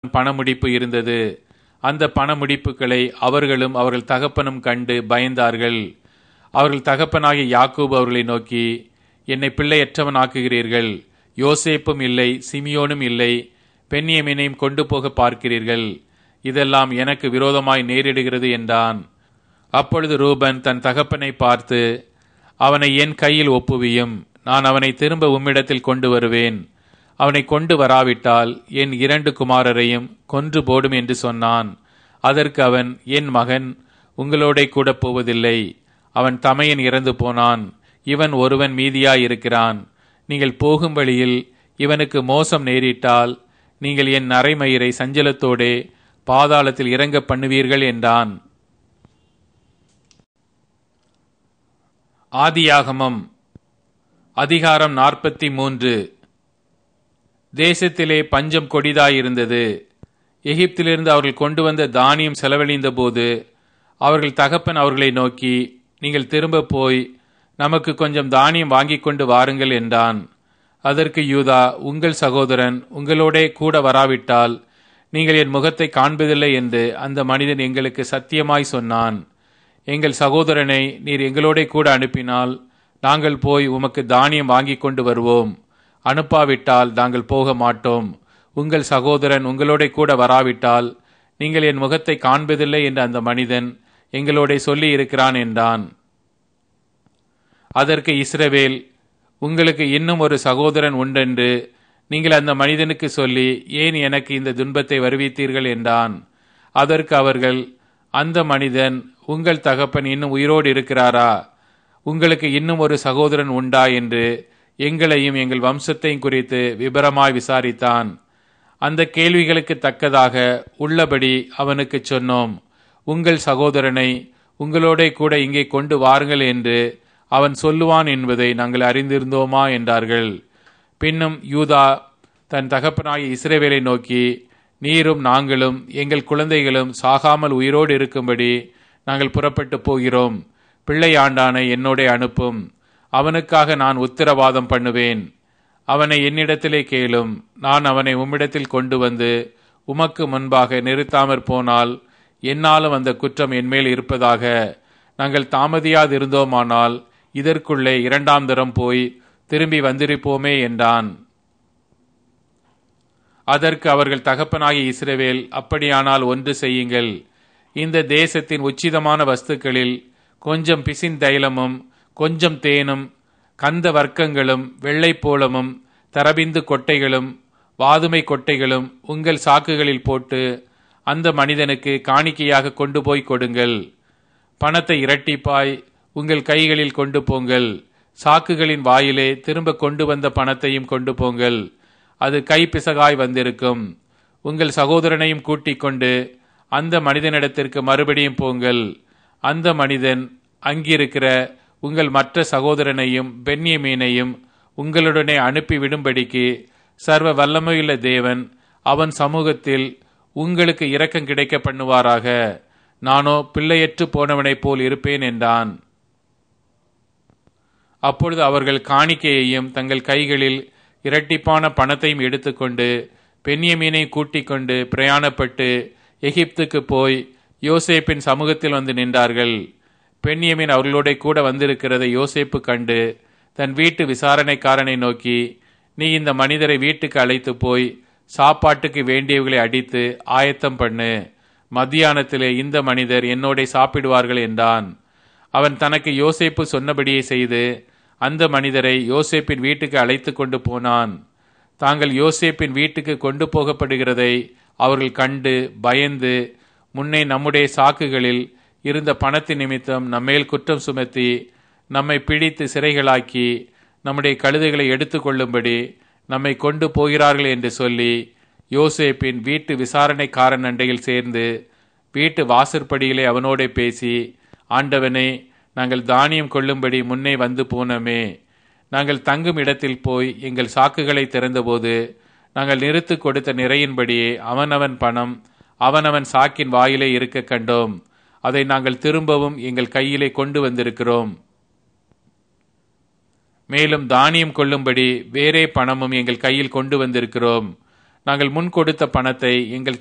பணமுடிப்பு இருந்தது அந்த பணமுடிப்புகளை அவர்களும் அவர்கள் தகப்பனும் கண்டு பயந்தார்கள் அவர்கள் தகப்பனாகிய யாக்கூப் அவர்களை நோக்கி என்னை பிள்ளையற்றவன் ஆக்குகிறீர்கள் யோசேப்பும் இல்லை சிமியோனும் இல்லை பெண்ணியமினையும் கொண்டு போக பார்க்கிறீர்கள் இதெல்லாம் எனக்கு விரோதமாய் நேரிடுகிறது என்றான் அப்பொழுது ரூபன் தன் தகப்பனை பார்த்து அவனை என் கையில் ஒப்புவியும் நான் அவனை திரும்ப உம்மிடத்தில் கொண்டு வருவேன் அவனை கொண்டு வராவிட்டால் என் இரண்டு குமாரரையும் கொன்று போடும் என்று சொன்னான் அதற்கு அவன் என் மகன் உங்களோட கூட போவதில்லை அவன் தமையன் இறந்து போனான் இவன் ஒருவன் மீதியாயிருக்கிறான் நீங்கள் போகும் வழியில் இவனுக்கு மோசம் நேரிட்டால் நீங்கள் என் நரைமயிரை சஞ்சலத்தோடே பாதாளத்தில் இறங்க பண்ணுவீர்கள் என்றான் ஆதியாகமம் அதிகாரம் நாற்பத்தி மூன்று தேசத்திலே பஞ்சம் கொடிதாயிருந்தது எகிப்திலிருந்து அவர்கள் கொண்டு வந்த தானியம் செலவழிந்த போது அவர்கள் தகப்பன் அவர்களை நோக்கி நீங்கள் திரும்ப போய் நமக்கு கொஞ்சம் தானியம் வாங்கி கொண்டு வாருங்கள் என்றான் அதற்கு யூதா உங்கள் சகோதரன் உங்களோடே கூட வராவிட்டால் நீங்கள் என் முகத்தை காண்பதில்லை என்று அந்த மனிதன் எங்களுக்கு சத்தியமாய் சொன்னான் எங்கள் சகோதரனை நீர் எங்களோட கூட அனுப்பினால் நாங்கள் போய் உமக்கு தானியம் வாங்கி கொண்டு வருவோம் அனுப்பாவிட்டால் நாங்கள் போக மாட்டோம் உங்கள் சகோதரன் உங்களோட கூட வராவிட்டால் நீங்கள் என் முகத்தை காண்பதில்லை என்று அந்த மனிதன் எங்களோட சொல்லி இருக்கிறான் என்றான் அதற்கு இஸ்ரவேல் உங்களுக்கு இன்னும் ஒரு சகோதரன் உண்டென்று நீங்கள் அந்த மனிதனுக்கு சொல்லி ஏன் எனக்கு இந்த துன்பத்தை வருவித்தீர்கள் என்றான் அதற்கு அவர்கள் அந்த மனிதன் உங்கள் தகப்பன் இன்னும் உயிரோடு இருக்கிறாரா உங்களுக்கு இன்னும் ஒரு சகோதரன் உண்டா என்று எங்களையும் எங்கள் வம்சத்தையும் குறித்து விபரமாய் விசாரித்தான் அந்த கேள்விகளுக்கு தக்கதாக உள்ளபடி அவனுக்கு சொன்னோம் உங்கள் சகோதரனை உங்களோட கூட இங்கே கொண்டு வாருங்கள் என்று அவன் சொல்லுவான் என்பதை நாங்கள் அறிந்திருந்தோமா என்றார்கள் பின்னும் யூதா தன் தகப்பனாகிய இஸ்ரேவேலை நோக்கி நீரும் நாங்களும் எங்கள் குழந்தைகளும் சாகாமல் உயிரோடு இருக்கும்படி நாங்கள் புறப்பட்டு போகிறோம் பிள்ளை ஆண்டானை என்னோட அனுப்பும் அவனுக்காக நான் உத்தரவாதம் பண்ணுவேன் அவனை என்னிடத்திலே கேளும் நான் அவனை உம்மிடத்தில் கொண்டு வந்து உமக்கு முன்பாக நிறுத்தாமற் போனால் என்னாலும் அந்த குற்றம் என்மேல் இருப்பதாக நாங்கள் தாமதியாதிருந்தோமானால் இதற்குள்ளே இரண்டாம் தரம் போய் திரும்பி வந்திருப்போமே என்றான் அதற்கு அவர்கள் தகப்பனாகிய இஸ்ரவேல் அப்படியானால் ஒன்று செய்யுங்கள் இந்த தேசத்தின் உச்சிதமான வஸ்துக்களில் கொஞ்சம் பிசின் தைலமும் கொஞ்சம் தேனும் கந்த வர்க்கங்களும் வெள்ளைப்போளமும் தரபிந்து கொட்டைகளும் வாதுமை கொட்டைகளும் உங்கள் சாக்குகளில் போட்டு அந்த மனிதனுக்கு காணிக்கையாக கொண்டு போய் கொடுங்கள் பணத்தை இரட்டிப்பாய் உங்கள் கைகளில் கொண்டு போங்கள் சாக்குகளின் வாயிலே திரும்ப கொண்டு வந்த பணத்தையும் கொண்டு போங்கள் அது கைப்பிசகாய் வந்திருக்கும் உங்கள் சகோதரனையும் கூட்டிக் கொண்டு அந்த மனிதனிடத்திற்கு மறுபடியும் போங்கள் அந்த மனிதன் அங்கிருக்கிற உங்கள் மற்ற சகோதரனையும் பெண்ணியமீனையும் உங்களுடனே அனுப்பிவிடும்படிக்கு சர்வ வல்லமையுள்ள தேவன் அவன் சமூகத்தில் உங்களுக்கு இரக்கம் கிடைக்க பண்ணுவாராக நானோ பிள்ளையற்று போனவனைப் போல் இருப்பேன் என்றான் அப்பொழுது அவர்கள் காணிக்கையையும் தங்கள் கைகளில் இரட்டிப்பான பணத்தையும் எடுத்துக்கொண்டு பெண்ணியமீனை கூட்டிக் கொண்டு பிரயாணப்பட்டு எகிப்துக்கு போய் யோசேப்பின் சமூகத்தில் வந்து நின்றார்கள் பெண்ணியமீன் அவர்களோட கூட வந்திருக்கிறதை யோசேப்பு கண்டு தன் வீட்டு விசாரணைக்காரனை நோக்கி நீ இந்த மனிதரை வீட்டுக்கு அழைத்து போய் சாப்பாட்டுக்கு வேண்டியவர்களை அடித்து ஆயத்தம் பண்ணு மத்தியானத்திலே இந்த மனிதர் என்னோட சாப்பிடுவார்கள் என்றான் அவன் தனக்கு யோசேப்பு சொன்னபடியே செய்து அந்த மனிதரை யோசேப்பின் வீட்டுக்கு அழைத்து கொண்டு போனான் தாங்கள் யோசேப்பின் வீட்டுக்கு கொண்டு போகப்படுகிறதை அவர்கள் கண்டு பயந்து முன்னே நம்முடைய சாக்குகளில் இருந்த பணத்தின் நிமித்தம் நம்மேல் குற்றம் சுமத்தி நம்மை பிடித்து சிறைகளாக்கி நம்முடைய கழுதைகளை எடுத்துக்கொள்ளும்படி நம்மை கொண்டு போகிறார்கள் என்று சொல்லி யோசேப்பின் வீட்டு விசாரணைக்காரன் அண்டையில் சேர்ந்து வீட்டு வாசற்படியிலே அவனோட பேசி ஆண்டவனே நாங்கள் தானியம் கொள்ளும்படி முன்னே வந்து போனோமே நாங்கள் தங்கும் இடத்தில் போய் எங்கள் சாக்குகளை திறந்தபோது நாங்கள் நிறுத்து கொடுத்த நிறையின்படியே அவனவன் பணம் அவனவன் சாக்கின் வாயிலே இருக்க கண்டோம் அதை நாங்கள் திரும்பவும் எங்கள் கையிலே கொண்டு வந்திருக்கிறோம் மேலும் தானியம் கொள்ளும்படி வேறே பணமும் எங்கள் கையில் கொண்டு வந்திருக்கிறோம் நாங்கள் முன் கொடுத்த பணத்தை எங்கள்